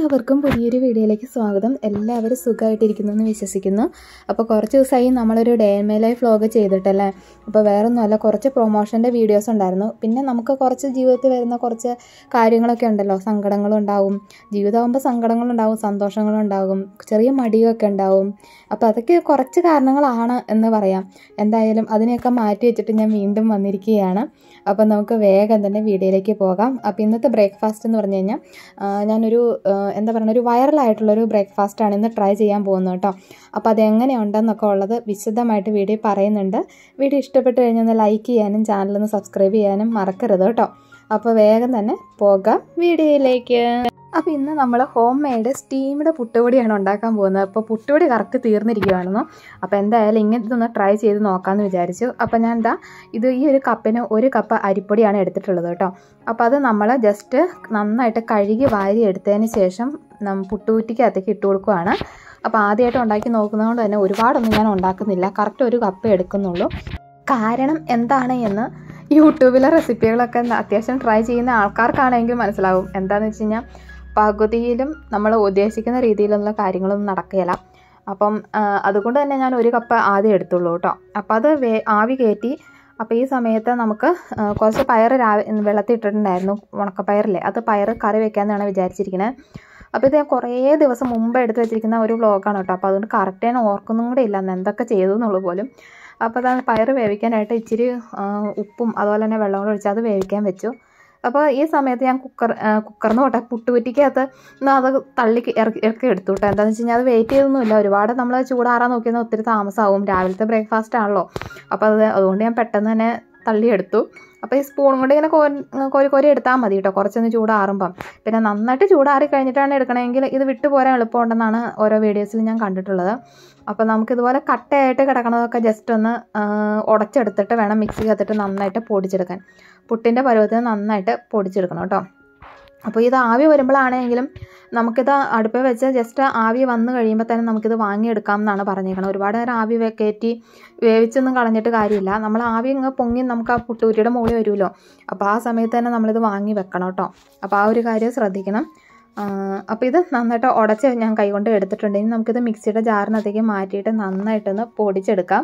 എല്ലാവർക്കും പുതിയൊരു വീഡിയോയിലേക്ക് സ്വാഗതം എല്ലാവരും സുഖമായിട്ടിരിക്കുന്നു എന്ന് വിശ്വസിക്കുന്നു അപ്പോൾ കുറച്ച് ദിവസമായി നമ്മളൊരു day in my life vlog ചെയ്തിട്ടല്ലേ അപ്പോൾ വേറെ ഒന്നുമല്ല കുറച്ച് പ്രൊമോഷൻ്റെ വീഡിയോസ് ഉണ്ടായിരുന്നു പിന്നെ നമുക്ക് കുറച്ച് ജീവിതത്തിൽ വരുന്ന കുറച്ച് കാര്യങ്ങളൊക്കെ ഉണ്ടല്ലോ സങ്കടങ്ങളും ഉണ്ടാവും ജീവിതമാകുമ്പോൾ സങ്കടങ്ങളുണ്ടാവും സന്തോഷങ്ങളുണ്ടാവും ചെറിയ മടിയൊക്കെ ഉണ്ടാവും അപ്പോൾ അതൊക്കെ കുറച്ച് കാരണങ്ങളാണ് എന്ന് പറയാം എന്തായാലും അതിനെയൊക്കെ മാറ്റി വെച്ചിട്ട് ഞാൻ വീണ്ടും വന്നിരിക്കുകയാണ് അപ്പോൾ നമുക്ക് വേഗം തന്നെ വീഡിയോയിലേക്ക് പോകാം അപ്പോൾ ഇന്നത്തെ ബ്രേക്ക്ഫാസ്റ്റ് എന്ന് പറഞ്ഞു കഴിഞ്ഞാൽ ആ, ഞാനൊരു ആ, എന്താ പറയുക ഒരു വൈറലായിട്ടുള്ളൊരു ബ്രേക്ക്ഫാസ്റ്റാണ് ഇന്ന് ട്രൈ ചെയ്യാൻ പോകുന്നത് കേട്ടോ അപ്പോൾ അതെങ്ങനെയുണ്ടെന്നൊക്കെ ഉള്ളത് വിശദമായിട്ട് വീഡിയോ പറയുന്നുണ്ട് വീഡിയോ ഇഷ്ടപ്പെട്ട് കഴിഞ്ഞാൽ ഒന്ന് ലൈക്ക് ചെയ്യാനും ചാനലൊന്ന് സബ്സ്ക്രൈബ് ചെയ്യാനും മറക്കരുത് കേട്ടോ അപ്പോൾ വേഗം തന്നെ പോകാം വീഡിയോയിലേക്ക് അപ്പോൾ ഇന്ന് നമ്മൾ ഹോം മെയ്ഡ് സ്റ്റീംഡ് പുട്ടുപൊടിയാണ് ഉണ്ടാക്കാൻ പോകുന്നത് അപ്പോൾ പുട്ടുപൊടി കറക്റ്റ് തീർന്നിരിക്കുകയാണെന്നോ അപ്പോൾ എന്തായാലും ഇങ്ങനത്തെ ഒന്ന് ട്രൈ ചെയ്ത് നോക്കാമെന്ന് വിചാരിച്ചു അപ്പോൾ ഞാൻ എന്താ ഇത് ഈ ഒരു കപ്പിന് ഒരു കപ്പ് അരിപ്പൊടിയാണ് എടുത്തിട്ടുള്ളത് കേട്ടോ അപ്പോൾ അത് നമ്മൾ ജസ്റ്റ് നന്നായിട്ട് കഴുകി വാരി എടുത്തതിന് ശേഷം നം പുട്ടുകുറ്റിക്കകത്തേക്ക് ഇട്ട് കൊടുക്കുകയാണ് അപ്പോൾ ആദ്യമായിട്ട് ഉണ്ടാക്കി നോക്കുന്നതുകൊണ്ട് തന്നെ ഒരുപാടൊന്നും ഞാൻ ഉണ്ടാക്കുന്നില്ല കറക്റ്റ് ഒരു കപ്പ് എടുക്കുന്നുള്ളൂ കാരണം എന്താണ് എന്ന് യൂട്യൂബിലെ റെസിപ്പികളൊക്കെ അത്യാവശ്യം ട്രൈ ചെയ്യുന്ന ആൾക്കാർക്കാണെങ്കിൽ മനസ്സിലാവും എന്താണെന്ന് വെച്ച് കഴിഞ്ഞാൽ പകുതിയിലും നമ്മൾ ഉദ്ദേശിക്കുന്ന രീതിയിലുള്ള കാര്യങ്ങളൊന്നും നടക്കുകയില്ല അപ്പം ആ, അതുകൊണ്ട് തന്നെ ഞാൻ ഒരു കപ്പ് ആദ്യം എടുത്തുള്ളൂ കേട്ടോ അപ്പോൾ അത് വേ ആവി കയറ്റി അപ്പോൾ ഈ സമയത്ത് നമുക്ക് ആ, കുറച്ച് പയർ രാവി വെള്ളത്തിൽ ഇട്ടിട്ടുണ്ടായിരുന്നു ഉണക്കപ്പയറില്ലേ അത് പയർ കറി വെക്കാമെന്നാണ് വിചാരിച്ചിരിക്കുന്നത് അപ്പോൾ ഇത് ഞാൻ കുറേ ദിവസം മുമ്പ് എടുത്ത് വെച്ചിരിക്കുന്ന ഒരു വ്ളോഗാണ് കേട്ടോ അപ്പോൾ അതുകൊണ്ട് കറക്റ്റ് ഞാൻ ഓർക്കൊന്നും കൂടെ ഇല്ല അന്ന് എന്തൊക്കെ ചെയ്തു എന്നുള്ളത് പോലും അപ്പോൾ അതാണ് പയർ വേവിക്കാനായിട്ട് ഇച്ചിരി ആ, ഉപ്പും അതുപോലെ തന്നെ വെള്ളം കൂടെ ഒഴിച്ച് അത് വേവിക്കാൻ വെച്ചു അപ്പോൾ ഈ സമയത്ത് ഞാൻ കുക്കർ കുക്കറിന്ന് പോട്ടെ പുട്ടുകുറ്റിക്കകത്ത് എന്നാൽ അത് തള്ളി ഇറക്കി ഇറക്കി എടുത്തു കേട്ടോ എന്താണെന്ന് വെച്ച് കഴിഞ്ഞാൽ അത് വെയിറ്റ് ചെയ്തൊന്നുമില്ല ഒരുപാട് നമ്മൾ ചൂടാറാൻ നോക്കിയാൽ ഒത്തിരി താമസമാവും രാവിലത്തെ ബ്രേക്ക്ഫാസ്റ്റ് ആണല്ലോ അപ്പോൾ അത് അതുകൊണ്ട് ഞാൻ പെട്ടെന്ന് തന്നെ തള്ളിയെടുത്തു അപ്പോൾ ഈ സ്പൂൺ കൊണ്ട് ഇങ്ങനെ കോരി കോരി കോരി എടുത്താൽ മതി കേട്ടോ കുറച്ചൊന്ന് ചൂടാറുമ്പം പിന്നെ നന്നായിട്ട് ചൂടാറി കഴിഞ്ഞിട്ടാണ് എടുക്കണമെങ്കിൽ ഇത് വിട്ടു പോരാൻ എളുപ്പമുണ്ടെന്നാണ് ഓരോ വീഡിയോസിൽ ഞാൻ കണ്ടിട്ടുള്ളത് അപ്പോൾ നമുക്കിതുപോലെ കട്ടയായിട്ട് കിടക്കണതൊക്കെ ജസ്റ്റ് ഒന്ന് ആ, ഉടച്ചെടുത്തിട്ട് വേണം മിക്സിക്കകത്തിട്ട് നന്നായിട്ട് പൊടിച്ചെടുക്കാൻ പുട്ടിൻ്റെ പരുവത്തിന് നന്നായിട്ട് പൊടിച്ചെടുക്കണം കേട്ടോ അപ്പോൾ ഇത് ആവി വരുമ്പോഴാണെങ്കിലും നമുക്കിത് അടുപ്പിൽ വെച്ച് ജസ്റ്റ് ആവി വന്നു കഴിയുമ്പോൾ തന്നെ നമുക്കിത് വാങ്ങിയെടുക്കാം എന്നാണ് പറഞ്ഞേക്കുന്നത് ഒരുപാട് നേരം ആവി വെ- കയറ്റി വേവിച്ചൊന്നും കളഞ്ഞിട്ട് കാര്യമില്ല നമ്മൾ ആവി ഇങ്ങ് പൊങ്ങി നമുക്ക് ആ പുട്ടുകുറ്റിയുടെ മുകളിൽ വരുമല്ലോ അപ്പോൾ ആ സമയത്ത് തന്നെ നമ്മളിത് വാങ്ങി വെക്കണം കേട്ടോ അപ്പോൾ ആ ഒരു കാര്യം ശ്രദ്ധിക്കണം അപ്പോൾ ഇത് നന്നായിട്ട് ഉടച്ച് ഞാൻ കൈകൊണ്ട് എടുത്തിട്ടുണ്ട് ഇനി നമുക്കിത് മിക്സിയുടെ ജാറിനകത്തേക്ക് മാറ്റിയിട്ട് നന്നായിട്ടൊന്ന് പൊടിച്ചെടുക്കാം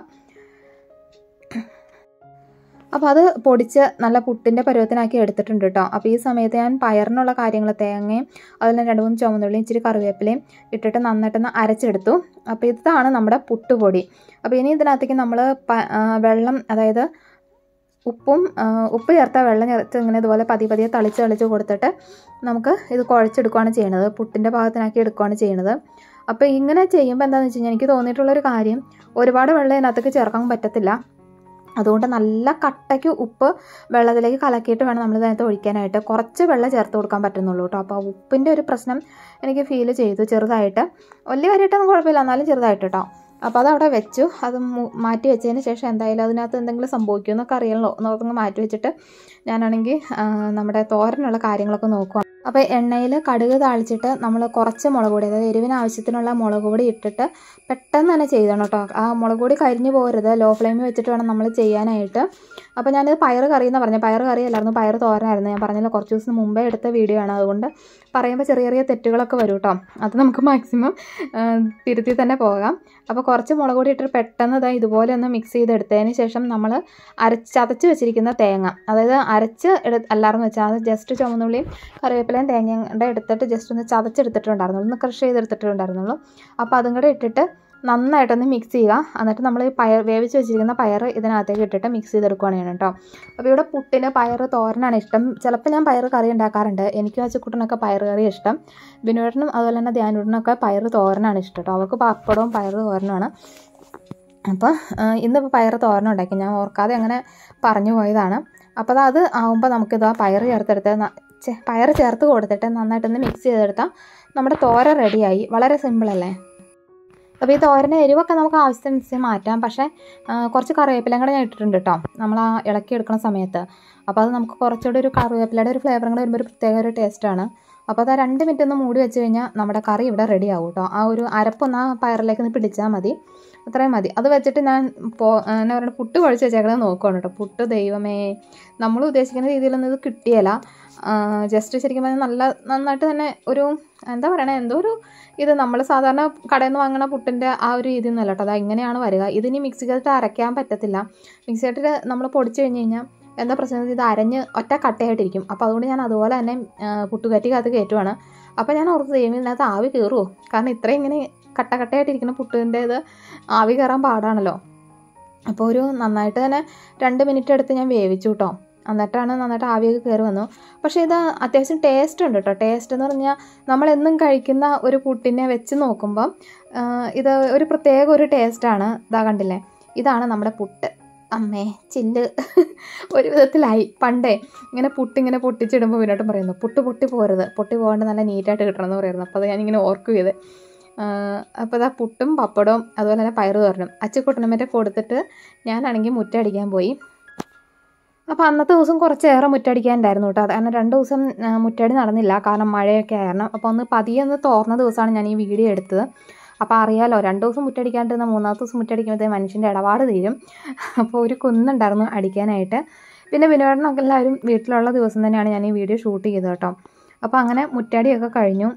അപ്പോൾ അത് പൊടിച്ച് നല്ല പുട്ടിൻ്റെ പരുവത്തിനാക്കി എടുത്തിട്ടുണ്ട് കേട്ടോ അപ്പോൾ ഈ സമയത്ത് ഞാൻ പയറിനുള്ള കാര്യങ്ങൾ തേങ്ങയും അതുപോലെ രണ്ട് മൂന്ന് ചുമന്നുള്ളിയും ഇച്ചിരി കറിവേപ്പിലയും ഇട്ടിട്ട് നന്നായിട്ടൊന്ന് അരച്ചെടുത്തു അപ്പോൾ ഇതാണ് നമ്മുടെ പുട്ടുപൊടി അപ്പോൾ ഇനി ഇതിനകത്തേക്ക് നമ്മൾ വെള്ളം അതായത് ഉപ്പും ആ, ഉപ്പ് ചേർത്ത വെള്ളം ചേർത്ത് ഇങ്ങനെ ഇതുപോലെ പതിയെ പതിയെ തളിച്ച് തളിച്ച് കൊടുത്തിട്ട് നമുക്ക് ഇത് കുഴച്ചെടുക്കുകയാണ് ചെയ്യണത് പുട്ടിൻ്റെ ഭാഗത്തിനാക്കി എടുക്കുകയാണ് ചെയ്യണത് അപ്പോൾ ഇങ്ങനെ ചെയ്യുമ്പോൾ എന്താണെന്ന് വെച്ച് കഴിഞ്ഞാൽ എനിക്ക് തോന്നിയിട്ടുള്ളൊരു കാര്യം ഒരുപാട് വെള്ളം ഇതിനകത്തേക്ക് ചേർക്കാൻ പറ്റത്തില്ല അതുകൊണ്ട് നല്ല കട്ടയ്ക്ക് ഉപ്പ് വെള്ളത്തിലേക്ക് കലക്കിയിട്ട് വേണം നമ്മൾ ഇതിനകത്ത് ഒഴിക്കാനായിട്ട് കുറച്ച് വെള്ളം ചേർത്ത് കൊടുക്കാൻ പറ്റുന്നുള്ളൂ കേട്ടോ അപ്പോൾ ഉപ്പിൻ്റെ ഒരു പ്രശ്നം എനിക്ക് ഫീൽ ചെയ്തു ചെറുതായിട്ട് വലിയ കാര്യമായിട്ടൊന്നും കുഴപ്പമില്ല എന്നാലും ചെറുതായിട്ട് കേട്ടോ അപ്പോൾ അത് അവിടെ വെച്ചു അത് മു- മാറ്റി വെച്ചതിന് ശേഷം എന്തായാലും അതിനകത്ത് എന്തെങ്കിലും സംഭവിക്കുമെന്നൊക്കെ അറിയണല്ലോ എന്നൊക്കെ മാറ്റി വെച്ചിട്ട് ഞാനാണെങ്കിൽ ആ, നമ്മുടെ തോരനുള്ള കാര്യങ്ങളൊക്കെ നോക്കുക അപ്പോൾ എണ്ണയിൽ കടുക് താളിച്ചിട്ട് നമ്മൾ കുറച്ച് മുളക് പൊടി അതായത് എരിവിന് ആവശ്യത്തിനുള്ള മുളക് പൊടി ഇട്ടിട്ട് പെട്ടെന്ന് തന്നെ ചെയ്തണം കേട്ടോ ആ മുളക് പൊടി കരിഞ്ഞു പോകരുത് ലോ ഫ്ലെയിമിൽ വെച്ചിട്ട് വേണം നമ്മൾ ചെയ്യാനായിട്ട് അപ്പോൾ ഞാനിത് പയർ കറി എന്ന് പറഞ്ഞു പയർ കറി അല്ലായിരുന്നു പയർ തോരനായിരുന്നു ഞാൻ പറഞ്ഞില്ല കുറച്ച് ദിവസം മുമ്പേ എടുത്ത വീഡിയോ ആണ് അതുകൊണ്ട് പറയുമ്പോൾ ചെറിയ ചെറിയ തെറ്റുകളൊക്കെ വരും കേട്ടോ അത് നമുക്ക് മാക്സിമം തിരുത്തി തന്നെ പോകാം അപ്പോൾ കുറച്ച് മുളക് പൊടി ഇട്ടിട്ട് പെട്ടെന്ന് ഇതാ ഇതുപോലെ ഒന്ന് മിക്സ് ചെയ്തെടുത്തതിന് ശേഷം നമ്മൾ അരച്ച് ചതച്ച് വെച്ചിരിക്കുന്ന തേങ്ങ അതായത് അരച്ച് എടു അല്ലാർന്ന് വെച്ചാൽ അത് ജസ്റ്റ് ചുമന്നുള്ളിയും കറിവേപ്പിലയും തേങ്ങയുടെ എടുത്തിട്ട് ജസ്റ്റ് ഒന്ന് ചതച്ചെടുത്തിട്ടുണ്ടായിരുന്നുള്ളൂ ഒന്ന് ക്രഷ് ചെയ്തെടുത്തിട്ടുണ്ടായിരുന്നുള്ളൂ അപ്പോൾ അതും കൂടെ ഇട്ടിട്ട് നന്നായിട്ടൊന്ന് മിക്സ് ചെയ്യുക എന്നിട്ട് നമ്മൾ ഈ പയർ വേവിച്ച് വെച്ചിരിക്കുന്ന പയർ ഇതിനകത്തേക്ക് ഇട്ടിട്ട് മിക്സ് ചെയ്തെടുക്കുകയാണ് ചെയ്യണം കേട്ടോ അപ്പോൾ ഇവിടെ പുട്ടിന് പയർ തോരനാണ് ഇഷ്ടം ചിലപ്പോൾ ഞാൻ പയർ കറി ഉണ്ടാക്കാറുണ്ട് എനിക്കും അച്ചുക്കുട്ടനൊക്കെ പയർ കറി ഇഷ്ടം ബിനുവേട്ടനും അതുപോലെ തന്നെ ധ്യാനൂട്ടനൊക്കെ പയർ തോരനാണ് ഇഷ്ടം കേട്ടോ അവർക്ക് പപ്പടവും പയർ തോരനുമാണ് അപ്പോൾ ഇന്നിപ്പോൾ പയർ തോരൻ ഉണ്ടാക്കി ഞാൻ ഓർക്കാതെ അങ്ങനെ പറഞ്ഞു പോയതാണ് അപ്പോൾ അത് ആകുമ്പോൾ നമുക്കിത് ആ പയർ ചേർത്തെടുത്ത് ന- ഛെ, പയർ ചേർത്ത് കൊടുത്തിട്ട് നന്നായിട്ടൊന്ന് മിക്സ് ചെയ്തെടുത്താൽ നമ്മുടെ തോര റെഡിയായി വളരെ സിമ്പിളല്ലേ അപ്പോൾ ഈ തോരൻ്റെ എരിവൊക്കെ നമുക്ക് ആവശ്യത്തിനനുസരിച്ച് മാറ്റാം പക്ഷേ ആ, കുറച്ച് കറിവേപ്പിലയും കൂടെ ഞാൻ ഇട്ടിട്ടുണ്ട് കേട്ടോ നമ്മൾ ആ ഇളക്കി എടുക്കുന്ന സമയത്ത് അപ്പോൾ അത് നമുക്ക് കുറച്ചുകൂടി ഒരു കറിവേപ്പിലയുടെ ഒരു ഫ്ലേവറും കൂടെ വരുമ്പോൾ ഒരു പ്രത്യേക ഒരു ടേസ്റ്റാണ് അപ്പോൾ അത് ആ രണ്ട് മിനിറ്റ് ഒന്ന് മൂടി വെച്ച് കഴിഞ്ഞാൽ നമ്മുടെ കറി ഇവിടെ റെഡി ആവും കേട്ടോ ആ ഒരു അരപ്പൊന്ന് ആ പയറിലേക്ക് ഒന്ന് പിടിച്ചാൽ മതി അത്രയും മതി അത് വെച്ചിട്ട് ഞാൻ പോ എന്നാ പറയുക പുട്ട് കുഴച്ച് വെച്ചേക്കണത് നോക്കുകയാണ് കേട്ടോ പുട്ട് ദൈവമേ നമ്മൾ ഉദ്ദേശിക്കുന്ന രീതിയിലൊന്നും ഇത് കിട്ടിയല്ല ജസ്റ്റ് ശരിക്കും പറഞ്ഞാൽ നല്ല നന്നായിട്ട് തന്നെ ഒരു എന്താ പറയണേ എന്തോ ഒരു ഇത് നമ്മൾ സാധാരണ കടയിൽ നിന്ന് വാങ്ങുന്ന പുട്ടിൻ്റെ ആ ഒരു രീതി ഒന്നുമല്ല കേട്ടോ അതാ ഇങ്ങനെയാണ് വരിക ഇതിനി മിക്സിക്കകത്ത് അരയ്ക്കാൻ പറ്റത്തില്ല മിക്സിയായിട്ട് നമ്മൾ പൊടിച്ചു കഴിഞ്ഞ് കഴിഞ്ഞാൽ എന്താ പ്രശ്നം എന്ന് വെച്ചാൽ ഇത് അരഞ്ഞ് ഒറ്റ കട്ടയായിട്ടിരിക്കും അപ്പോൾ അതുകൊണ്ട് ഞാൻ അതുപോലെ തന്നെ പുട്ടുകറ്റിക്കകത്ത് കയറ്റുവാണ് അപ്പോൾ ഞാൻ ഓർത്ത് ദൈവം ഇതിനകത്ത് ആവി കയറുമോ കാരണം ഇത്രയും ഇങ്ങനെ കട്ട കട്ടയായിട്ടിരിക്കുന്ന പുട്ടിൻ്റെ ഇത് ആവി കയറാൻ പാടാണല്ലോ അപ്പോൾ ഒരു നന്നായിട്ട് തന്നെ രണ്ട് മിനിറ്റ് എടുത്ത് ഞാൻ വേവിച്ചു കേട്ടോ എന്നിട്ടാണ് നന്നായിട്ട് ആവിയൊക്കെ കയറി വന്നു പക്ഷേ ഇത് അത്യാവശ്യം ടേസ്റ്റ് ഉണ്ട് കേട്ടോ ടേസ്റ്റ് എന്ന് പറഞ്ഞാൽ നമ്മളെന്നും കഴിക്കുന്ന ഒരു പുട്ടിനെ വെച്ച് നോക്കുമ്പം ഇത് ഒരു പ്രത്യേക ഒരു ടേസ്റ്റാണ് ഇതാ കണ്ടില്ലേ ഇതാണ് നമ്മുടെ പുട്ട് അമ്മേ ചില്ല് ഒരു വിധത്തിലായി പണ്ടേ ഇങ്ങനെ പുട്ടിങ്ങനെ പൊട്ടിച്ചിടുമ്പോൾ വീട്ടോട്ടും പറയുന്നു പുട്ട് പൊട്ടി പോരുത് പൊട്ടി പോകാണ്ട് നല്ല നീറ്റായിട്ട് കിട്ടണം എന്ന് പറയുന്നു അപ്പോൾ അത് ഞാനിങ്ങനെ ഓർക്കും ചെയ്ത് അപ്പോൾ അതാ പുട്ടും പപ്പടവും അതുപോലെ തന്നെ പയറ് തോരനും അച്ചക്കുട്ടനും മറ്റേ കൊടുത്തിട്ട് ഞാനാണെങ്കിൽ മുറ്റടിക്കാൻ പോയി അപ്പോൾ അന്നത്തെ ദിവസം കുറച്ചേറെ മുറ്റടിക്കാനുണ്ടായിരുന്നു കേട്ടോ കാരണം രണ്ട് ദിവസം മുറ്റടി നടന്നില്ല കാരണം മഴയൊക്കെ ആയിരുന്നു അപ്പോൾ ഒന്ന് പതിയെ ഒന്ന് തോർന്ന ദിവസമാണ് ഞാൻ ഈ വീഡിയോ എടുത്തത് അപ്പോൾ അറിയാലോ രണ്ട് ദിവസം മുറ്റടിക്കാണ്ടിരുന്ന മൂന്നാമത്തെ ദിവസം മുറ്റടിക്കുമ്പോഴത്തേ മനുഷ്യൻ്റെ ഇടപാട് തീരും അപ്പോൾ ഒരു കുന്നുണ്ടായിരുന്നു അടിക്കാനായിട്ട് പിന്നെ വിനോദനൊക്കെ എല്ലാവരും വീട്ടിലുള്ള ദിവസം തന്നെയാണ് ഞാൻ ഈ വീഡിയോ ഷൂട്ട് ചെയ്തത് കേട്ടോ അപ്പോൾ അങ്ങനെ മുറ്റടിയൊക്കെ കഴിഞ്ഞു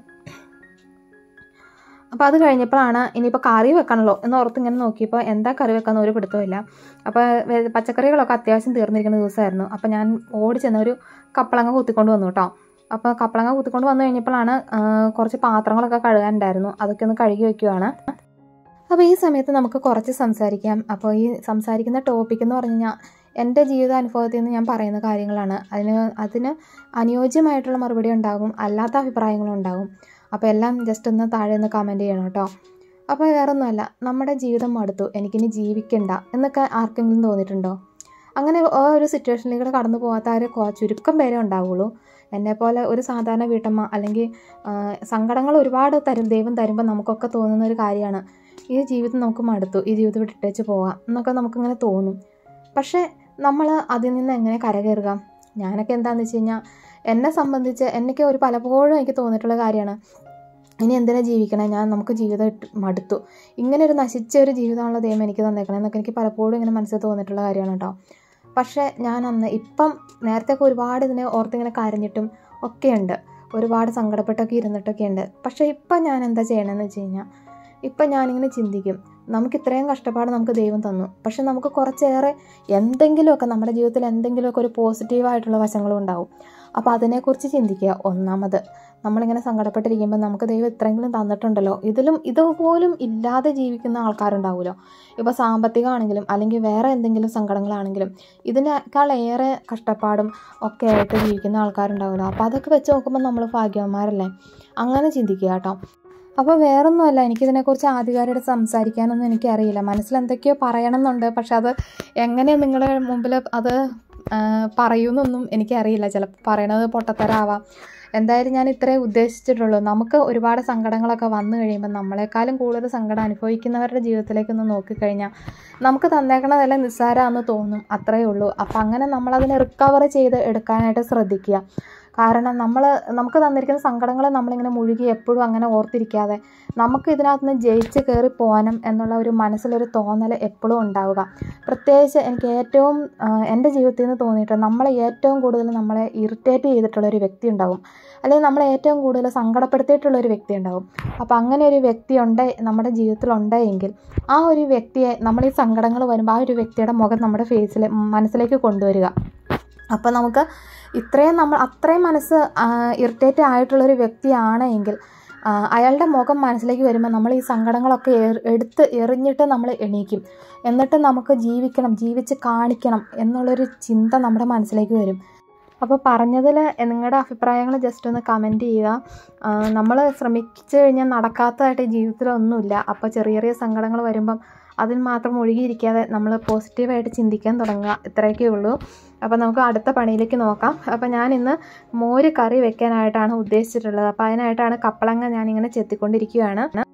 അപ്പോൾ അത് കഴിഞ്ഞപ്പോഴാണ് ഇനിയിപ്പോൾ കറി വെക്കണമല്ലോ എന്ന് ഓർത്ത് ഇങ്ങനെ നോക്കിയപ്പോൾ എന്താ കറി വെക്കാന്ന് ഒരു പിടുത്തമില്ല അപ്പോൾ പച്ചക്കറികളൊക്കെ അത്യാവശ്യം തീർന്നിരിക്കുന്ന ദിവസമായിരുന്നു അപ്പോൾ ഞാൻ ഓടി ചെന്ന ഒരു കപ്പളങ്ങ കുത്തിക്കൊണ്ട് വന്നു കേട്ടോ അപ്പോൾ കപ്പളങ്ങ കുത്തിക്കൊണ്ട് വന്നു കഴിഞ്ഞപ്പോഴാണ് കുറച്ച് പാത്രങ്ങളൊക്കെ കഴുകാനുണ്ടായിരുന്നു അതൊക്കെ ഒന്ന് കഴുകി വെക്കുവാണ് അപ്പോൾ ഈ സമയത്ത് നമുക്ക് കുറച്ച് സംസാരിക്കാം അപ്പോൾ ഈ സംസാരിക്കുന്ന ടോപ്പിക് എന്ന് പറഞ്ഞു കഴിഞ്ഞാൽ എൻ്റെ ജീവിതാനുഭവത്തിൽ നിന്ന് ഞാൻ പറയുന്ന കാര്യങ്ങളാണ് അതിന് അതിന് അനുയോജ്യമായിട്ടുള്ള മറുപടി ഉണ്ടാകും അല്ലാത്ത അഭിപ്രായങ്ങളും ഉണ്ടാകും അപ്പോൾ എല്ലാം ജസ്റ്റ് ഒന്ന് താഴെ ഒന്ന് കമൻറ്റ് ചെയ്യണം കേട്ടോ അപ്പോൾ വേറെ ഒന്നുമല്ല നമ്മുടെ ജീവിതം മടുത്തു എനിക്കിനി ജീവിക്കണ്ട എന്നൊക്കെ ആർക്കെങ്കിലും തോന്നിയിട്ടുണ്ടോ അങ്ങനെ ആ ഒരു സിറ്റുവേഷനിലൂടെ കടന്നു പോകാത്ത ആര് ചുരുക്കം പേരെ ഉണ്ടാവുള്ളൂ എന്നെപ്പോലെ ഒരു സാധാരണ വീട്ടമ്മ അല്ലെങ്കിൽ സങ്കടങ്ങൾ ഒരുപാട് തരും ദൈവം തരുമ്പോൾ നമുക്കൊക്കെ തോന്നുന്ന ഒരു കാര്യമാണ് ഈ ജീവിതം നമുക്ക് മടുത്തു ഈ ജീവിതം വിട്ടിട്ടേച്ച് പോകാം എന്നൊക്കെ നമുക്കിങ്ങനെ തോന്നും പക്ഷേ നമ്മൾ അതിൽ നിന്ന് എങ്ങനെ കരകയറുക ഞാനൊക്കെ എന്താണെന്ന് വെച്ച് കഴിഞ്ഞാൽ എന്നെ സംബന്ധിച്ച് എനിക്ക് ഒരു പലപ്പോഴും എനിക്ക് തോന്നിയിട്ടുള്ള കാര്യമാണ് ഇനി എന്തിനാ ജീവിക്കണേ ഞാൻ നമുക്ക് ജീവിതം മടുത്തു ഇങ്ങനെ ഒരു നശിച്ച ഒരു ജീവിതമാണല്ലോ ദൈവം എനിക്ക് തന്നേക്കണേ എന്നൊക്കെ എനിക്ക് പലപ്പോഴും ഇങ്ങനെ മനസ്സിൽ തോന്നിയിട്ടുള്ള കാര്യമാണ് കേട്ടോ പക്ഷേ ഞാൻ അന്ന് ഇപ്പം നേരത്തെയൊക്കെ ഒരുപാട് ഇതിനെ ഓർത്തിങ്ങനെ കരഞ്ഞിട്ടും ഒക്കെയുണ്ട് ഒരുപാട് സങ്കടപ്പെട്ടൊക്കെ ഇരുന്നിട്ടൊക്കെ ഉണ്ട് പക്ഷേ ഇപ്പം ഞാൻ എന്താ ചെയ്യണമെന്ന് വെച്ച് കഴിഞ്ഞാൽ ഇപ്പം ഞാനിങ്ങനെ ചിന്തിക്കും നമുക്ക് ഇത്രയും കഷ്ടപ്പാട് നമുക്ക് ദൈവം തന്നു പക്ഷെ നമുക്ക് കുറച്ചേറെ എന്തെങ്കിലുമൊക്കെ നമ്മുടെ ജീവിതത്തിൽ എന്തെങ്കിലുമൊക്കെ ഒരു പോസിറ്റീവായിട്ടുള്ള വശങ്ങളും ഉണ്ടാവും അപ്പോൾ അതിനെക്കുറിച്ച് ചിന്തിക്കുക ഒന്നാമത് നമ്മളിങ്ങനെ സങ്കടപ്പെട്ടിരിക്കുമ്പോൾ നമുക്ക് ദൈവം ഇത്രയെങ്കിലും തന്നിട്ടുണ്ടല്ലോ ഇതിലും ഇതുപോലും ഇല്ലാതെ ജീവിക്കുന്ന ആൾക്കാരുണ്ടാവുമല്ലോ ഇപ്പോൾ സാമ്പത്തികമാണെങ്കിലും അല്ലെങ്കിൽ വേറെ എന്തെങ്കിലും സങ്കടങ്ങളാണെങ്കിലും ഇതിനേക്കാൾ ഏറെ കഷ്ടപ്പാടും ഒക്കെ ആയിട്ട് ജീവിക്കുന്ന ആൾക്കാരുണ്ടാവുമല്ലോ അപ്പോൾ അതൊക്കെ വെച്ച് നോക്കുമ്പോൾ നമ്മൾ ഭാഗ്യവന്മാരല്ലേ അങ്ങനെ ചിന്തിക്കുക കേട്ടോ അപ്പോൾ വേറൊന്നുമല്ല എനിക്കിതിനെക്കുറിച്ച് ആധികാരിയുടെ സംസാരിക്കാനൊന്നും എനിക്കറിയില്ല മനസ്സിൽ എന്തൊക്കെയോ പറയണമെന്നുണ്ട് പക്ഷെ അത് എങ്ങനെ നിങ്ങളുടെ മുമ്പിൽ അത് പറയുമെന്നൊന്നും എനിക്കറിയില്ല ചിലപ്പോൾ പറയണത് പൊട്ടത്തരാവാം എന്തായാലും ഞാൻ ഇത്രേ ഉദ്ദേശിച്ചിട്ടുള്ളൂ നമുക്ക് ഒരുപാട് സങ്കടങ്ങളൊക്കെ വന്നു കഴിയുമ്പോൾ നമ്മളെക്കാളും കൂടുതൽ സങ്കടം അനുഭവിക്കുന്നവരുടെ ജീവിതത്തിലേക്കൊന്ന് നോക്കിക്കഴിഞ്ഞാൽ നമുക്ക് തന്നേക്കണതെല്ലാം നിസ്സാരമാണെന്ന് തോന്നും അത്രയേ ഉള്ളൂ അപ്പം അങ്ങനെ നമ്മളതിനെ റിക്കവർ ചെയ്ത് എടുക്കാനായിട്ട് ശ്രദ്ധിക്കുക കാരണം നമ്മൾ നമുക്ക് തന്നിരിക്കുന്ന സങ്കടങ്ങൾ നമ്മളിങ്ങനെ മുഴുകി എപ്പോഴും അങ്ങനെ ഓർത്തിരിക്കാതെ നമുക്ക് ഇതിനകത്ത് നിന്ന് ജയിച്ച് കയറി പോകാനും എന്നുള്ള ഒരു മനസ്സിലൊരു തോന്നൽ എപ്പോഴും ഉണ്ടാവുക പ്രത്യേകിച്ച് എനിക്ക് ഏറ്റവും എൻ്റെ ജീവിതത്തിൽ നിന്ന് തോന്നിയിട്ട് നമ്മളെ ഏറ്റവും കൂടുതൽ നമ്മളെ ഇറിറ്റേറ്റ് ചെയ്തിട്ടുള്ള ഒരു വ്യക്തി ഉണ്ടാവും അല്ലെങ്കിൽ നമ്മളെ ഏറ്റവും കൂടുതൽ സങ്കടപ്പെടുത്തിയിട്ടുള്ള ഒരു വ്യക്തി ഉണ്ടാവും അപ്പോൾ അങ്ങനെ ഒരു വ്യക്തി ഉണ്ട് നമ്മുടെ ജീവിതത്തിൽ ഉണ്ടെങ്കിൽ ആ ഒരു വ്യക്തിയെ നമ്മൾ ഈ സങ്കടങ്ങൾ വരുമ്പോൾ ആ ഒരു വ്യക്തിയുടെ മുഖം നമ്മുടെ ഫേസിൽ മനസ്സിലേക്ക് കൊണ്ടുവരിക അപ്പോൾ നമുക്ക് ഇത്രയും നമ്മൾ അത്രയും മനസ്സ് ഇറിറ്റേറ്റ് ആയിട്ടുള്ളൊരു വ്യക്തിയാണ് എങ്കിൽ അയാളുടെ മുഖം മനസ്സിലേക്ക് വരുമ്പോൾ നമ്മൾ ഈ സങ്കടങ്ങളൊക്കെ എടുത്ത് എറിഞ്ഞിട്ട് നമ്മൾ എണീക്കും എന്നിട്ട് നമുക്ക് ജീവിക്കണം ജീവിച്ച് കാണിക്കണം എന്നുള്ളൊരു ചിന്ത നമ്മുടെ മനസ്സിലേക്ക് വരും അപ്പോൾ പറഞ്ഞതിൽ നിങ്ങളുടെ അഭിപ്രായങ്ങൾ ജസ്റ്റ് ഒന്ന് കമൻറ്റ് ചെയ്യുക നമ്മൾ ശ്രമിച്ചു കഴിഞ്ഞാൽ നടക്കാത്തതായിട്ട് ജീവിതത്തിലൊന്നുമില്ല അപ്പോൾ ചെറിയ ചെറിയ സങ്കടങ്ങൾ വരുമ്പം അതിൽ മാത്രം ഒഴുകിയിരിക്കാതെ നമ്മൾ പോസിറ്റീവായിട്ട് ചിന്തിക്കാൻ തുടങ്ങുക ഇത്രയൊക്കെ ഉള്ളൂ അപ്പോൾ നമുക്ക് അടുത്ത പണിയിലേക്ക് നോക്കാം അപ്പോൾ ഞാൻ ഇന്ന് മോര് കറി വെക്കാനായിട്ടാണ് ഉദ്ദേശിച്ചിട്ടുള്ളത് അപ്പോൾ അതിനായിട്ടാണ് കപ്പളങ്ങ ഞാനിങ്ങനെ ചെത്തിക്കൊണ്ടിരിക്കുകയാണ്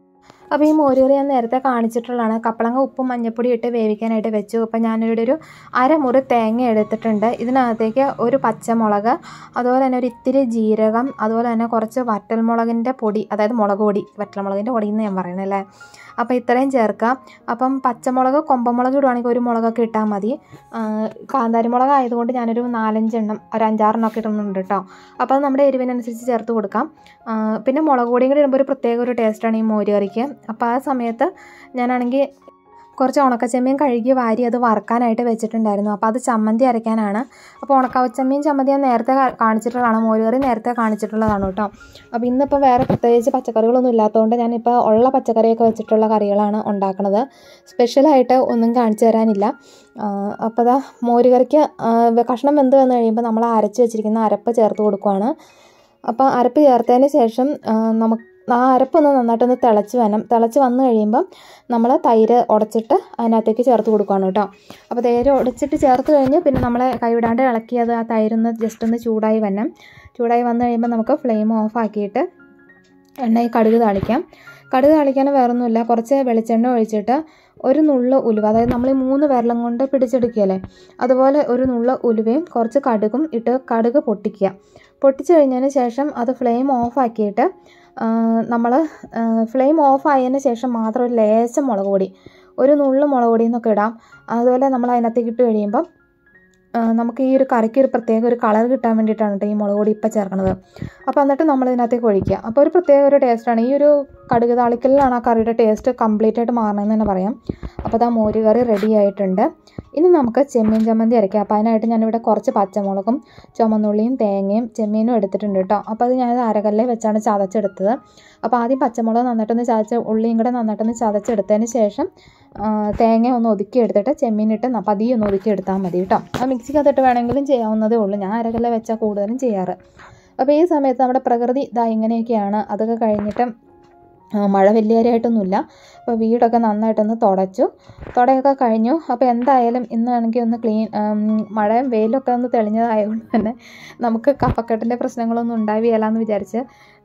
അപ്പോൾ ഈ മോരുകറി ഞാൻ നേരത്തെ കാണിച്ചിട്ടുള്ളതാണ് കപ്പളങ്ങ ഉപ്പും മഞ്ഞപ്പൊടി ഇട്ട് വേവിക്കാനായിട്ട് വെച്ചു അപ്പോൾ ഞാനിവിടെ ഒരു അരമുറി തേങ്ങ എടുത്തിട്ടുണ്ട് ഇതിനകത്തേക്ക് ഒരു പച്ചമുളക് അതുപോലെ തന്നെ ഒരു ഇത്തിരി ജീരകം അതുപോലെ തന്നെ കുറച്ച് വറ്റൽമുളകിൻ്റെ പൊടി അതായത് മുളക് പൊടി വറ്റൽമുളകിൻ്റെ പൊടി എന്ന് ഞാൻ പറയുന്നത് അല്ലേ അപ്പോൾ ഇത്രയും ചേർക്കാം അപ്പം പച്ചമുളക് കൊമ്പമുളക് ഇടുവാണെങ്കിൽ ഒരു മുളകൊക്കെ ഇട്ടാൽ മതി കാന്താരി മുളക് ആയതുകൊണ്ട് ഞാനൊരു നാലഞ്ചെണ്ണം ഒരു അഞ്ചാറെണ്ണം ഒക്കെ ഇടുന്നുണ്ട് കേട്ടോ അപ്പോൾ അത് നമ്മുടെ എരിവിനനുസരിച്ച് ചേർത്ത് കൊടുക്കാം പിന്നെ മുളക് പൊടിയും കൂടി ഇടുമ്പോൾ ഒരു പ്രത്യേക ഒരു ടേസ്റ്റാണ് ഈ മോര് കറിക്ക് അപ്പോൾ ആ സമയത്ത് ഞാനാണെങ്കിൽ കുറച്ച് ഉണക്കച്ചെമ്മീൻ കഴുകി വാരി അത് വറുക്കാനായിട്ട് വെച്ചിട്ടുണ്ടായിരുന്നു അപ്പോൾ അത് ചമ്മന്തി അരയ്ക്കാനാണ് അപ്പോൾ ഉണക്കച്ചെമ്മീൻ ചമ്മന്തി ഞാൻ നേരത്തെ കാണിച്ചിട്ടുള്ളതാണ് മോരുകറി നേരത്തെ കാണിച്ചിട്ടുള്ളതാണ് കേട്ടോ അപ്പോൾ ഇന്നിപ്പോൾ വേറെ പ്രത്യേകിച്ച് പച്ചക്കറികളൊന്നും ഇല്ലാത്തതുകൊണ്ട് ഞാനിപ്പോൾ ഉള്ള പച്ചക്കറിയൊക്കെ വെച്ചിട്ടുള്ള കറികളാണ് ഉണ്ടാക്കുന്നത് സ്പെഷ്യലായിട്ട് ഒന്നും കാണിച്ചു തരാനില്ല അപ്പോൾ അതാ മോരുകറിക്ക് കഷ്ണം വെന്ത് വന്നു കഴിയുമ്പോൾ നമ്മൾ അരച്ച് വെച്ചിരിക്കുന്ന അരപ്പ് ചേർത്ത് കൊടുക്കുവാണ് അപ്പോൾ അരപ്പ് ചേർത്തതിന് ശേഷം നമുക്ക് ആ അരപ്പൊന്ന് നന്നായിട്ടൊന്ന് തിളച്ച് വരണം തിളച്ച് വന്നു കഴിയുമ്പം നമ്മൾ തൈര് ഉടച്ചിട്ട് അതിനകത്തേക്ക് ചേർത്ത് കൊടുക്കുകയാണ് കേട്ടോ അപ്പോൾ തൈര് ഉടച്ചിട്ട് ചേർത്ത് കഴിഞ്ഞ് പിന്നെ നമ്മൾ കൈവിടാണ്ട് ഇളക്കി അത് ആ തൈരൊന്ന് ജസ്റ്റ് ഒന്ന് ചൂടായി വരണം ചൂടായി വന്നു കഴിയുമ്പോൾ നമുക്ക് ഫ്ലെയിം ഓഫ് ആക്കിയിട്ട് എണ്ണയിൽ കടുക് താളിക്കാം കടുക് താളിക്കാൻ വേറൊന്നുമില്ല കുറച്ച് വെളിച്ചെണ്ണ ഒഴിച്ചിട്ട് ഒരു നുള്ള ഉലുവ അതായത് നമ്മൾ ഈ മൂന്ന് വിരലും കൊണ്ട് പിടിച്ചെടുക്കുകയല്ലേ അതുപോലെ ഒരു നുള്ള ഉലുവയും കുറച്ച് കടുകും ഇട്ട് കടുക് പൊട്ടിക്കുക പൊട്ടിച്ചു കഴിഞ്ഞതിന് ശേഷം അത് ഫ്ലെയിം ഓഫ് ആക്കിയിട്ട് നമ്മൾ ഫ്ലെയിം ഓഫ് ആയതിന് ശേഷം മാത്രം ഒരു ലേശം മുളക് പൊടി ഒരു നുള്ളു മുളക് പൊടി എന്നൊക്കെ ഇടാം അതുപോലെ നമ്മൾ അതിനകത്തേക്ക് ഇട്ട് കഴിയുമ്പം നമുക്ക് ഈ ഒരു കറിക്ക് ഒരു പ്രത്യേക ഒരു കളർ കിട്ടാൻ വേണ്ടിയിട്ടാണ് കേട്ടോ ഈ മുളക് പൊടി ഇപ്പം ചേർക്കുന്നത് അപ്പോൾ എന്നിട്ട് നമ്മൾ ഇതിനകത്തേക്ക് ഒഴിക്കുക അപ്പോൾ ഒരു പ്രത്യേക ഒരു ടേസ്റ്റാണ് ഈ ഒരു കടുക് താളിക്കലിലാണ് ആ കറിയുടെ ടേസ്റ്റ് കംപ്ലീറ്റ് ആയിട്ട് മാറണമെന്ന് തന്നെ പറയാം അപ്പോൾ അതാ മോര് കറി റെഡി ആയിട്ടുണ്ട് ഇനി നമുക്ക് ചെമ്മീൻ ചമ്മന്തി അരയ്ക്കാം അപ്പോൾ അതിനായിട്ട് ഞാനിവിടെ കുറച്ച് പച്ചമുളകും ചുമന്നുള്ളിയും തേങ്ങയും ചെമ്മീനും എടുത്തിട്ടുണ്ട് കേട്ടോ അപ്പോൾ അത് ഞാനത് അരകല്ലിൽ വെച്ചാണ് ചതച്ചെടുത്തത് അപ്പോൾ ആദ്യം പച്ചമുളക് നന്നായിട്ടൊന്ന് ചതച്ച് ഉള്ളിയും കൂടെ നന്നായിട്ടൊന്ന് ചതച്ചെടുത്തതിന് ശേഷം തേങ്ങ ഒന്ന് ഒതുക്കി എടുത്തിട്ട് ചെമ്മീനിട്ട് പതിയെ ഒന്ന് ഒതുക്കി എടുത്താൽ മതി കേട്ടോ ആ മിക്സിക്കകത്തിട്ട് വേണമെങ്കിലും ചെയ്യാവുന്നതേ ഉള്ളൂ ഞാൻ അരകല്ലിൽ വെച്ചാൽ കൂടുതലും ചെയ്യാറ് അപ്പോൾ ഈ സമയത്ത് നമ്മുടെ പ്രകൃതി ഇതാ ഇങ്ങനെയൊക്കെയാണ് അതൊക്കെ കഴിഞ്ഞിട്ട് മഴ വലിയതായിട്ടൊന്നുമില്ല അപ്പോൾ വീടൊക്കെ നന്നായിട്ടൊന്ന് തുടച്ചു തുടയൊക്കെ കഴിഞ്ഞു അപ്പോൾ എന്തായാലും ഇന്നാണെങ്കിൽ ഒന്ന് ക്ലീൻ മഴയും വെയിലൊക്കെ ഒന്ന് തെളിഞ്ഞതായതുകൊണ്ട് തന്നെ നമുക്ക് കഫക്കെട്ടിൻ്റെ പ്രശ്നങ്ങളൊന്നും ഉണ്ടാവുകയില്ല എന്ന് വിചാരിച്ച്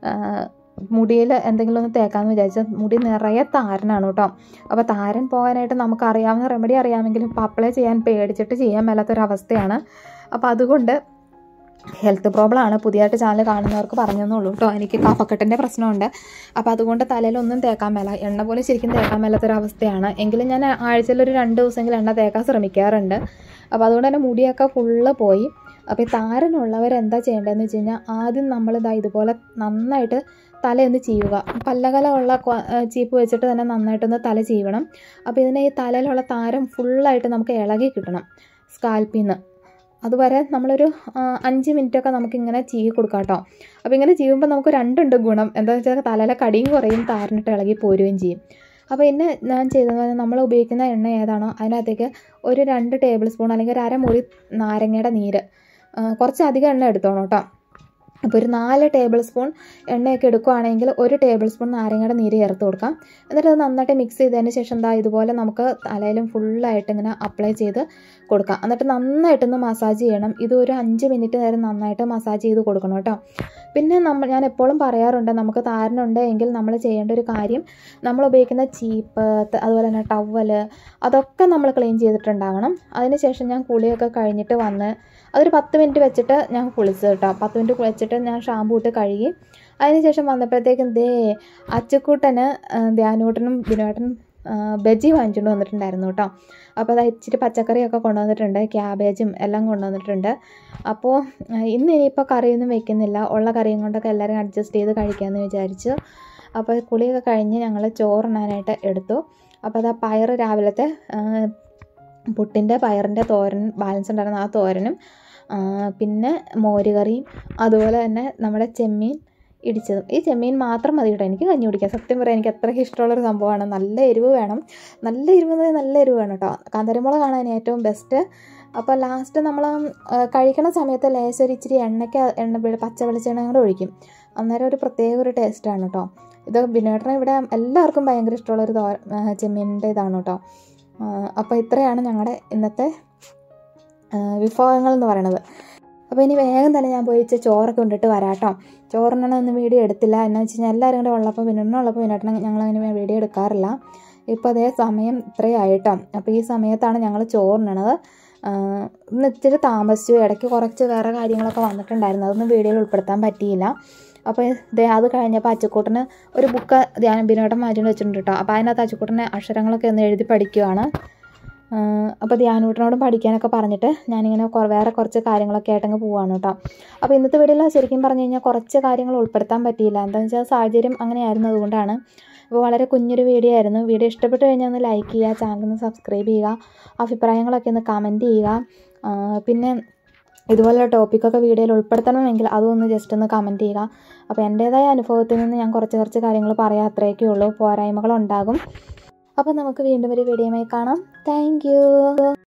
മുടിയിൽ എന്തെങ്കിലും ഒന്ന് തേക്കാമെന്ന് വിചാരിച്ചു മുടി നിറയെ താരനാണ് കേട്ടോ അപ്പോൾ താരൻ പോകാനായിട്ട് നമുക്ക് അറിയാവുന്ന റെമഡി അറിയാമെങ്കിലും ഇപ്പോൾ അപ്ലൈ ചെയ്യാൻ പേടിച്ചിട്ട് ചെയ്യാൻ മേലാത്തൊരവസ്ഥയാണ് അപ്പോൾ അതുകൊണ്ട് ഹെൽത്ത് പ്രോബ്ലം ആണ് പുതിയതായിട്ട് ചാനൽ കാണുന്നവർക്ക് പറഞ്ഞെന്നുള്ളൂ കേട്ടോ എനിക്ക് കഫക്കെട്ടിൻ്റെ പ്രശ്നമുണ്ട് അപ്പോൾ അതുകൊണ്ട് തലയിലൊന്നും തേക്കാൻ മേല എണ്ണ പോലെ ശരിക്കും തേക്കാൻ മേലാത്തൊരവസ്ഥയാണ് എങ്കിലും ഞാൻ ആഴ്ചയിൽ ഒരു രണ്ട് ദിവസമെങ്കിലും എണ്ണ തേക്കാൻ ശ്രമിക്കാറുണ്ട് അപ്പോൾ അതുകൊണ്ട് തന്നെ മുടിയൊക്കെ ഫുള്ള് പോയി അപ്പോൾ ഈ താരനുള്ളവർ എന്താ ചെയ്യേണ്ടതെന്ന് വെച്ച് കഴിഞ്ഞാൽ ആദ്യം നമ്മളിതാ ഇതുപോലെ നന്നായിട്ട് തലയൊന്ന് ചീവുക പല്ലകല ഉള്ള ചീപ്പ് വെച്ചിട്ട് തന്നെ നന്നായിട്ടൊന്ന് തല ചീവണം അപ്പോൾ ഇതിന് ഈ തലയിലുള്ള താരം ഫുള്ളായിട്ട് നമുക്ക് ഇളകി കിട്ടണം സ്കാൽപ്പിൽ നിന്ന് അതുവരെ നമ്മളൊരു അഞ്ച് മിനിറ്റൊക്കെ നമുക്കിങ്ങനെ ചീവി കൊടുക്കാം കേട്ടോ അപ്പോൾ ഇങ്ങനെ ചെയ്യുമ്പോൾ നമുക്ക് രണ്ടുണ്ട് ഗുണം എന്താണെന്ന് വെച്ചാൽ തലയിലെ കടിയും കുറയും താരനിട്ട് ഇളകി പോരുകയും ചെയ്യും അപ്പോൾ ഇന്ന് ഞാൻ ചെയ്തതെന്ന് പറഞ്ഞാൽ നമ്മൾ ഉപയോഗിക്കുന്ന എണ്ണ ഏതാണോ അതിനകത്തേക്ക് ഒരു രണ്ട് ടേബിൾ സ്പൂൺ അല്ലെങ്കിൽ ഒരു അരമുറി നാരങ്ങയുടെ നീര് കുറച്ചധികം എണ്ണ എടുത്തോണം കേട്ടോ അപ്പോൾ ഒരു നാല് ടേബിൾ സ്പൂൺ എണ്ണയൊക്കെ എടുക്കുകയാണെങ്കിൽ ഒരു ടേബിൾ സ്പൂൺ നാരങ്ങയുടെ നീര് ചേർത്ത് കൊടുക്കാം എന്നിട്ട് അത് നന്നായിട്ട് മിക്സ് ചെയ്തതിന് ശേഷം എന്താ ഇതുപോലെ നമുക്ക് തലയിലും ഫുള്ളായിട്ട് ഇങ്ങനെ അപ്ലൈ ചെയ്ത് കൊടുക്കാം എന്നിട്ട് നന്നായിട്ടൊന്ന് മസാജ് ചെയ്യണം ഇത് ഒരു അഞ്ച് മിനിറ്റ് നേരം നന്നായിട്ട് മസാജ് ചെയ്ത് കൊടുക്കണം കേട്ടോ പിന്നെ നമ്മൾ ഞാൻ എപ്പോഴും പറയാറുണ്ട് നമുക്ക് താരനുണ്ട് എങ്കിൽ നമ്മൾ ചെയ്യേണ്ട ഒരു കാര്യം നമ്മൾ ഉപയോഗിക്കുന്ന ചീപ്പ് അതുപോലെ തന്നെ ടവല് അതൊക്കെ നമ്മൾ ക്ലീൻ ചെയ്തിട്ടുണ്ടാകണം അതിനുശേഷം ഞാൻ കുളിയൊക്കെ കഴിഞ്ഞിട്ട് വന്ന് അതൊരു പത്ത് മിനിറ്റ് വെച്ചിട്ട് ഞാൻ കുളിച്ചു കേട്ടോ പത്ത് മിനിറ്റ് വെച്ചിട്ട് ഞാൻ ഷാമ്പൂ ഇട്ട് കഴുകി അതിനുശേഷം വന്നപ്പോഴത്തേക്കും ദേ അച്ചുക്കൂട്ടന് ധ്യാനൂട്ടനും ബിനോട്ടനും ബജി വാങ്ങിച്ചുകൊണ്ട് വന്നിട്ടുണ്ടായിരുന്നു കേട്ടോ അപ്പോൾ അത് ഇച്ചിരി പച്ചക്കറിയൊക്കെ കൊണ്ടുവന്നിട്ടുണ്ട് ക്യാബേജും എല്ലാം കൊണ്ടുവന്നിട്ടുണ്ട് അപ്പോൾ ഇന്ന് ഇനിയിപ്പോൾ കറിയൊന്നും വെക്കുന്നില്ല ഉള്ള കറിയും കൊണ്ടൊക്കെ എല്ലാവരും അഡ്ജസ്റ്റ് ചെയ്ത് കഴിക്കാമെന്ന് വിചാരിച്ചു അപ്പോൾ കുളിയൊക്കെ കഴിഞ്ഞ് ഞങ്ങൾ ചോറുണ്ണാനായിട്ട് എടുത്തു അപ്പോൾ അത് ആ പയർ രാവിലത്തെ പുട്ടിൻ്റെ പയറിൻ്റെ തോരൻ ബാലൻസ് ഉണ്ടായിരുന്ന ആ തോരനും പിന്നെ മോരുകറിയും അതുപോലെ തന്നെ നമ്മുടെ ചെമ്മീൻ ഇടിച്ചതും ഈ ചെമ്മീൻ മാത്രം മതി കേട്ടോ എനിക്ക് കഞ്ഞി കുടിക്കാം സത്യം പറയാം എനിക്ക് അത്രയ്ക്ക് ഇഷ്ടമുള്ളൊരു സംഭവമാണ് നല്ല എരിവ് വേണം നല്ല എരിവ് എന്ന് നല്ല എരിവ് വേണം കേട്ടോ കാന്തരമുളകാണ് അതിന് ഏറ്റവും ബെസ്റ്റ് അപ്പോൾ ലാസ്റ്റ് നമ്മൾ കഴിക്കണ സമയത്ത് ലേശം ഒരു ഇച്ചിരി എണ്ണയ്ക്ക് എണ്ണ പച്ച വെളിച്ചെണ്ണ കൂടെ ഒഴിക്കും അന്നേരം ഒരു പ്രത്യേക ഒരു ടേസ്റ്റാണ് കേട്ടോ ഇത് ബിനേട്ടനെ ഇവിടെ എല്ലാവർക്കും ഭയങ്കര ഇഷ്ടമുള്ളൊരു തോ ചെമ്മീനിൻ്റെ ഇതാണ് കേട്ടോ അപ്പോൾ ഇത്രയാണ് ഞങ്ങളുടെ ഇന്നത്തെ വിഭവങ്ങൾ എന്ന് പറയുന്നത് അപ്പോൾ ഇനി വേഗം തന്നെ ഞാൻ പോയി ഇച്ചിരി ചോറൊക്കെ കൊണ്ടിട്ട് വരാം കേട്ടോ ചോറിനൊന്നും വീഡിയോ എടുത്തില്ല എന്നാ വെച്ച് കഴിഞ്ഞാൽ എല്ലാവരും കൂടെ ഉള്ളപ്പോൾ പിന്നുള്ളപ്പോൾ പിന്നേട്ടൻ ഞങ്ങളങ്ങനെ വീഡിയോ എടുക്കാറില്ല ഇപ്പോൾ അതേ സമയം ഇത്രയായിട്ടോ അപ്പോൾ ഈ സമയത്താണ് ഞങ്ങൾ ചോറിനണത് ഇന്ന് ഇച്ചിരി താമസിച്ചു ഇടയ്ക്ക് കുറച്ച് വേറെ കാര്യങ്ങളൊക്കെ വന്നിട്ടുണ്ടായിരുന്നു അതൊന്നും വീഡിയോയിൽ ഉൾപ്പെടുത്താൻ പറ്റിയില്ല അപ്പോൾ ദേ അത് കഴിഞ്ഞപ്പോൾ അച്ചുക്കൂട്ടന് ഒരു ബുക്ക് ധ്യാനം ബിനോട്ടം മാറ്റികൊണ്ട് വെച്ചിട്ടുണ്ട് കേട്ടോ അപ്പോൾ അതിനകത്ത് അച്ചുക്കൂട്ടനെ അക്ഷരങ്ങളൊക്കെ ഒന്ന് എഴുതി പഠിക്കുവാണ് അപ്പോൾ ധ്യാനൂട്ടനോടും പഠിക്കാനൊക്കെ പറഞ്ഞിട്ട് ഞാനിങ്ങനെ വേറെ കുറച്ച് കാര്യങ്ങളൊക്കെ ആയിട്ടങ്ങ് പോവാണ് കേട്ടോ അപ്പോൾ ഇന്നത്തെ വീഡിയോയിൽ ശരിക്കും പറഞ്ഞു കഴിഞ്ഞാൽ കുറച്ച് കാര്യങ്ങൾ ഉൾപ്പെടുത്താൻ പറ്റിയില്ല എന്താണെന്ന് വെച്ചാൽ സാഹചര്യം അങ്ങനെയായിരുന്നു അതുകൊണ്ടാണ് അപ്പോൾ വളരെ കുഞ്ഞൊരു വീഡിയോ ആയിരുന്നു വീഡിയോ ഇഷ്ടപ്പെട്ട് കഴിഞ്ഞാൽ ഒന്ന് ലൈക്ക് ചെയ്യുക ചാനൽ ഒന്ന് സബ്സ്ക്രൈബ് ചെയ്യുക അഭിപ്രായങ്ങളൊക്കെ ഒന്ന് കമൻറ്റ് ചെയ്യുക പിന്നെ ഇതുപോലുള്ള ടോപ്പിക്കൊക്കെ വീഡിയോയിൽ ഉൾപ്പെടുത്തണമെങ്കിൽ അതൊന്ന് ജസ്റ്റ് ഒന്ന് കമൻറ്റ് ചെയ്യുക അപ്പോൾ എൻ്റേതായ അനുഭവത്തിൽ നിന്ന് ഞാൻ കുറച്ച് കുറച്ച് കാര്യങ്ങൾ പറയാം അത്രയൊക്കെ ഉള്ളൂ പോരായ്മകളുണ്ടാകും അപ്പോൾ നമുക്ക് വീണ്ടും ഒരു വീഡിയോയുമായി കാണാം താങ്ക്